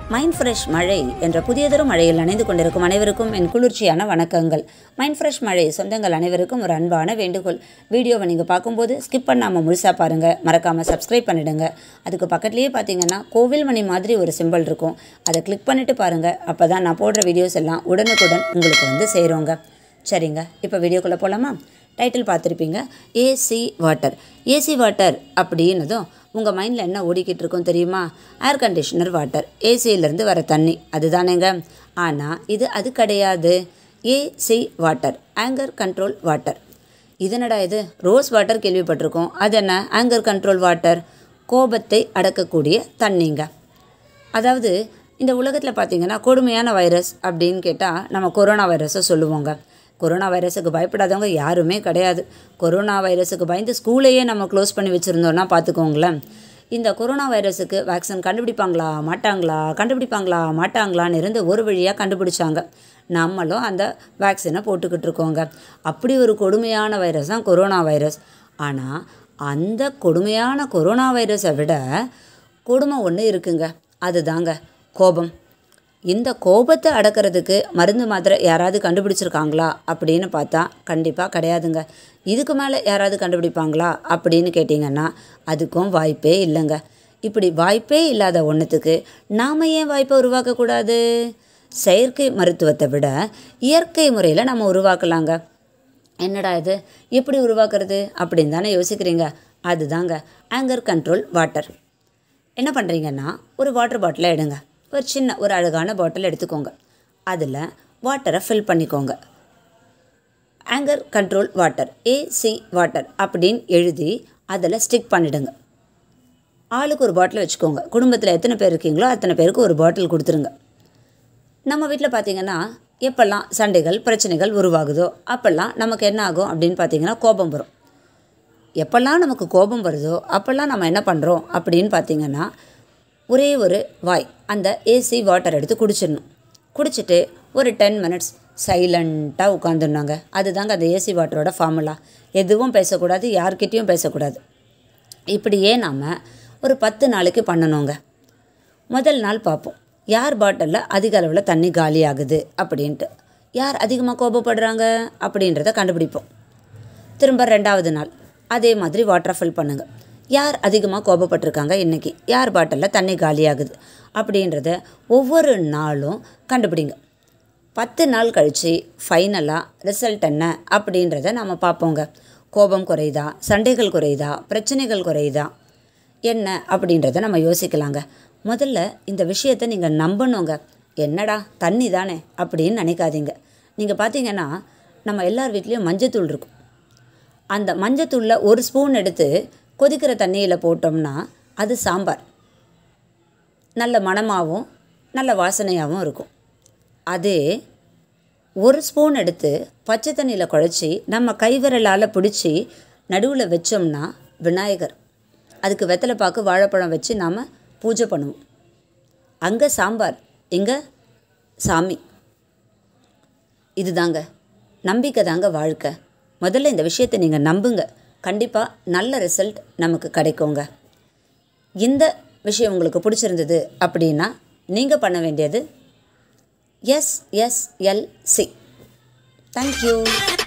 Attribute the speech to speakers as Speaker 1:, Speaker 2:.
Speaker 1: mind fresh மழை என்ற புதியதொரு மழையில் நனைந்து கொண்டிருக்கும் அனைவருக்கும் என் குளிர்ச்சியான வணக்கங்கள் மைண்ட் ஃப்ரெஷ் மழை சொந்தங்கள் அனைவருக்கும் ஒரு அன்பான வேண்டுகோள் வீடியோவை நீங்கள் பார்க்கும்போது ஸ்கிப் பண்ணாமல் முழுசாக பாருங்கள் மறக்காமல் சப்ஸ்கிரைப் பண்ணிடுங்க அதுக்கு பக்கத்துலேயே பார்த்தீங்கன்னா கோவில் மணி மாதிரி ஒரு சிம்பிள் இருக்கும் அதை கிளிக் பண்ணிவிட்டு பாருங்கள் அப்போ தான் நான் போடுற வீடியோஸ் எல்லாம் உடனுக்குடன் உங்களுக்கு வந்து சேருங்க சரிங்க இப்போ வீடியோக்குள்ளே போகலாமா டைட்டில் பார்த்துருப்பீங்க ஏசி வாட்டர் ஏசி வாட்டர் அப்படின்னதும் உங்கள் மைண்டில் என்ன ஓடிக்கிட்டு இருக்கும் தெரியுமா ஏர் கண்டிஷனர் வாட்டர் ஏசியிலேருந்து வர தண்ணி அதுதானேங்க ஆனால் இது அது கிடையாது AC water anger control water இதனடா இது ரோஸ் வாட்டர் கேள்விப்பட்டிருக்கோம் அது என்ன ஆங்கர் கண்ட்ரோல் வாட்டர் கோபத்தை அடக்கக்கூடிய தண்ணிங்க அதாவது இந்த உலகத்தில் பார்த்தீங்கன்னா கொடுமையான வைரஸ் அப்படின்னு கேட்டால் நம்ம கொரோனா வைரஸை சொல்லுவோங்க கொரோனா வைரஸுக்கு பயப்படாதவங்க யாருமே கிடையாது கொரோனா வைரஸுக்கு பயந்து ஸ்கூலையே நம்ம க்ளோஸ் பண்ணி வச்சுருந்தோன்னா பார்த்துக்கோங்களேன் இந்த கொரோனா வைரஸுக்கு வேக்சின் கண்டுபிடிப்பாங்களா மாட்டாங்களா கண்டுபிடிப்பாங்களா மாட்டாங்களான்னு இருந்து ஒரு வழியாக கண்டுபிடிச்சாங்க நம்மளும் அந்த வேக்சினை போட்டுக்கிட்டு இருக்கோங்க அப்படி ஒரு கொடுமையான வைரஸ் தான் கொரோனா வைரஸ் ஆனால் அந்த கொடுமையான கொரோனா வைரஸை விட கொடுமை ஒன்று இருக்குங்க அதுதாங்க கோபம் இந்த கோபத்தை அடக்கிறதுக்கு மருந்து மாத்திரை யாராவது கண்டுபிடிச்சிருக்காங்களா அப்படின்னு பார்த்தா கண்டிப்பாக கிடையாதுங்க இதுக்கு மேலே யாராவது கண்டுபிடிப்பாங்களா அப்படின்னு கேட்டிங்கன்னா அதுக்கும் வாய்ப்பே இல்லைங்க இப்படி வாய்ப்பே இல்லாத ஒன்றுத்துக்கு நாம் ஏன் வாய்ப்பை உருவாக்கக்கூடாது செயற்கை மருத்துவத்தை விட இயற்கை முறையில் நம்ம உருவாக்கலாங்க என்னடா இது எப்படி உருவாக்குறது அப்படின்னு தானே யோசிக்கிறீங்க அதுதாங்க ஆங்கர் கண்ட்ரோல் வாட்டர் என்ன பண்ணுறீங்கன்னா ஒரு வாட்டர் பாட்டிலை எடுங்க ஒரு சின்ன ஒரு அழகான பாட்டில் எடுத்துக்கோங்க அதில் வாட்டரை ஃபில் பண்ணிக்கோங்க anger control water AC water அப்படின்னு எழுதி அதில் ஸ்டிக் பண்ணிடுங்க ஆளுக்கு ஒரு பாட்டில் வச்சுக்கோங்க குடும்பத்தில் எத்தனை பேர் இருக்கீங்களோ அத்தனை பேருக்கு ஒரு பாட்டில் கொடுத்துருங்க நம்ம வீட்டில் பார்த்தீங்கன்னா எப்பெல்லாம் சண்டைகள் பிரச்சனைகள் உருவாகுதோ அப்போல்லாம் நமக்கு என்ன ஆகும் அப்படின்னு பார்த்தீங்கன்னா கோபம் வரும் எப்பெல்லாம் நமக்கு கோபம் வருதோ அப்போல்லாம் நம்ம என்ன பண்ணுறோம் அப்படின்னு பார்த்தீங்கன்னா ஒரே ஒரு வாய் அந்த ஏசி வாட்டர் எடுத்து குடிச்சிடணும் குடிச்சிட்டு ஒரு டென் மினிட்ஸ் சைலண்ட்டாக உட்காந்துருந்தாங்க அதுதாங்க அந்த ஏசி வாட்டரோட ஃபார்முலா எதுவும் பேசக்கூடாது யார்கிட்டேயும் பேசக்கூடாது இப்படியே நாம் ஒரு பத்து நாளைக்கு பண்ணணுங்க முதல் நாள் பார்ப்போம் யார் பாட்டிலில் அதிக அளவில் தண்ணி காலி ஆகுது அப்படின்ட்டு யார் அதிகமாக கோபப்படுறாங்க அப்படின்றத கண்டுபிடிப்போம் திரும்ப ரெண்டாவது நாள் அதே மாதிரி வாட்டரை ஃபில் பண்ணுங்கள் யார் அதிகமாக கோபப்பட்டிருக்காங்க இன்றைக்கி யார் பாட்டிலில் தண்ணி காலியாகுது அப்படின்றத ஒவ்வொரு நாளும் கண்டுபிடிங்க பத்து நாள் கழித்து ஃபைனலாக ரிசல்ட் என்ன அப்படின்றத நம்ம பார்ப்போங்க கோபம் குறையுதா சண்டைகள் குறையுதா பிரச்சனைகள் குறையுதா என்ன அப்படின்றத நம்ம யோசிக்கலாங்க முதல்ல இந்த விஷயத்தை நீங்கள் நம்பணுங்க என்னடா தண்ணி தானே அப்படின்னு நினைக்காதீங்க நீங்கள் பார்த்தீங்கன்னா நம்ம எல்லார் வீட்லேயும் மஞ்சத்தூள் இருக்கும் அந்த மஞ்சத்தூளில் ஒரு ஸ்பூன் எடுத்து கொதிக்கிற தண்ணியில் போட்டோம்னா அது சாம்பார் நல்ல மணமாகவும் நல்ல வாசனையாகவும் இருக்கும் அதே ஒரு ஸ்பூன் எடுத்து பச்சை தண்ணியில் குழச்சி நம்ம கைவிரலால் பிடிச்சி நடுவில் வச்சோம்னா விநாயகர் அதுக்கு வெத்தலை பாக்கு வாழைப்பழம் வச்சு நாம் பூஜை பண்ணுவோம் அங்கே சாம்பார் இங்கே சாமி இதுதாங்க நம்பிக்கை தாங்க வாழ்க்கை முதல்ல இந்த விஷயத்தை நீங்கள் நம்புங்க கண்டிப்பாக நல்ல ரிசல்ட் நமக்கு கிடைக்குங்க இந்த விஷயம் உங்களுக்கு பிடிச்சிருந்தது அப்படின்னா நீங்கள் பண்ண வேண்டியது S S L C thank you